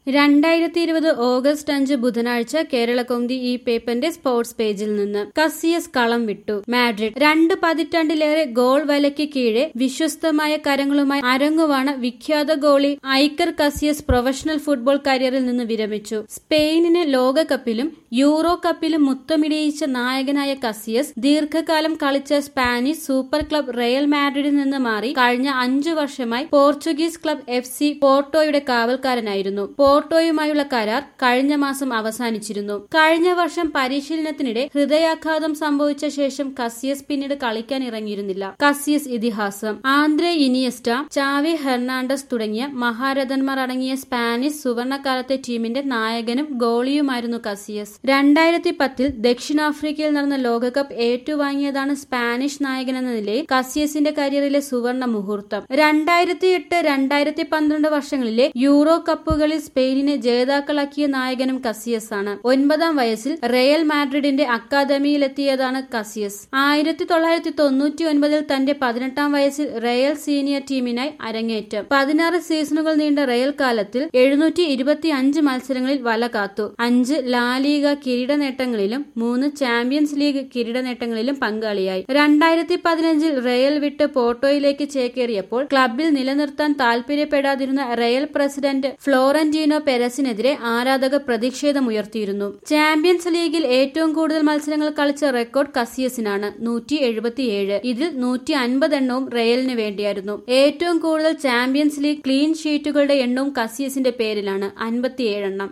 രണ്ടായിരത്തി ഇരുപത് ഓഗസ്റ്റ് അഞ്ച് ബുധനാഴ്ച കേരളകൗമുദി ഈ പേപ്പറിന്റെ സ്പോർട്സ് പേജിൽ നിന്ന് കസിയസ് കളം വിട്ടു മാഡ്രിഡ് രണ്ട് പതിറ്റാണ്ടിലേറെ ഗോൾ വലയ്ക്ക് കീഴെ വിശ്വസ്തമായ കരങ്ങളുമായി അരങ്ങുവാണ് വിഖ്യാത goalie Iker Casillas professional football കരിയറിൽ നിന്ന് വിരമിച്ചു സ്പെയിനിന് ലോകകപ്പിലും യൂറോ കപ്പിലും മുത്തമിടിയിച്ച നായകനായ കസിയസ് ദീർഘകാലം കളിച്ച സ്പാനിഷ് സൂപ്പർ ക്ലബ് റയൽ മാഡ്രിഡിൽ നിന്ന് മാറി കഴിഞ്ഞ അഞ്ചു വർഷമായി പോർച്ചുഗീസ് ക്ലബ് എഫ് സി പോർട്ടോയുടെ കാവൽക്കാരനായിരുന്നു പോർട്ടോയുമായുള്ള കരാർ കഴിഞ്ഞ മാസം അവസാനിച്ചിരുന്നു കഴിഞ്ഞ വർഷം പരിശീലനത്തിനിടെ ഹൃദയാഘാതം സംഭവിച്ച ശേഷം കസിയസ് പിന്നീട് കളിക്കാൻ ഇറങ്ങിയിരുന്നില്ല കസിയസ് ഇതിഹാസം ആന്ദ്രെ ഇനിയസ്റ്റ ചാവി ഹെർണാണ്ടസ് തുടങ്ങിയ മഹാരഥന്മാർ അടങ്ങിയ സ്പാനിഷ് സുവർണകാലത്തെ ടീമിന്റെ നായകനും ഗോളിയുമായിരുന്നു കസിയസ് രണ്ടായിരത്തി പത്തിൽ ദക്ഷിണാഫ്രിക്കയിൽ നടന്ന ലോകകപ്പ് ഏറ്റുവാങ്ങിയതാണ് സ്പാനിഷ് നായകനെന്ന നിലയിൽ കസിയസിന്റെ കരിയറിലെ സുവർണ മുഹൂർത്തം രണ്ടായിരത്തി എട്ട് രണ്ടായിരത്തി പന്ത്രണ്ട് വർഷങ്ങളിലെ യൂറോ കപ്പുകളിൽ സ്പെയിനിനെ ജേതാക്കളാക്കിയ നായകനും കസിയസ് ആണ് ഒൻപതാം വയസ്സിൽ റയൽ മാഡ്രിഡിന്റെ അക്കാദമിയിലെത്തിയതാണ് കസിയസ് ആയിരത്തി തൊള്ളായിരത്തി തൊണ്ണൂറ്റി ഒൻപതിൽ തന്റെ പതിനെട്ടാം വയസ്സിൽ റയൽ സീനിയർ ടീമിനായി അരങ്ങേറ്റം പതിനാറ് സീസണുകൾ നീണ്ട റയൽ കാലത്തിൽ എഴുന്നൂറ്റി ഇരുപത്തി അഞ്ച് മത്സരങ്ങളിൽ വല കാത്തു അഞ്ച് ലാലീഗ കിരീട നേട്ടങ്ങളിലും മൂന്ന് ചാമ്പ്യൻസ് ലീഗ് കിരീട നേട്ടങ്ങളിലും പങ്കാളിയായി രണ്ടായിരത്തി പതിനഞ്ചിൽ റയൽ വിട്ട് പോർട്ടോയിലേക്ക് ചേക്കേറിയപ്പോൾ ക്ലബിൽ നിലനിർത്താൻ താൽപര്യപ്പെടാതിരുന്ന റയൽ പ്രസിഡന്റ് ഫ്ലോറന്റീനോ പെരസിനെതിരെ ആരാധകർ പ്രതിഷേധമുയർത്തിയിരുന്നു ചാമ്പ്യൻസ് ലീഗിൽ ഏറ്റവും കൂടുതൽ മത്സരങ്ങൾ കളിച്ച റെക്കോർഡ് കസിയസിനാണ് നൂറ്റി എഴുപത്തിയേഴ് ഇതിൽ നൂറ്റി അൻപത് എണ്ണവും റയലിന് വേണ്ടിയായിരുന്നു ഏറ്റവും കൂടുതൽ ചാമ്പ്യൻസ് ലീഗ് ക്ലീൻ ഷീറ്റുകളുടെ എണ്ണവും കസിയസിന്റെ പേരിലാണ് അൻപത്തിയേഴെണ്ണം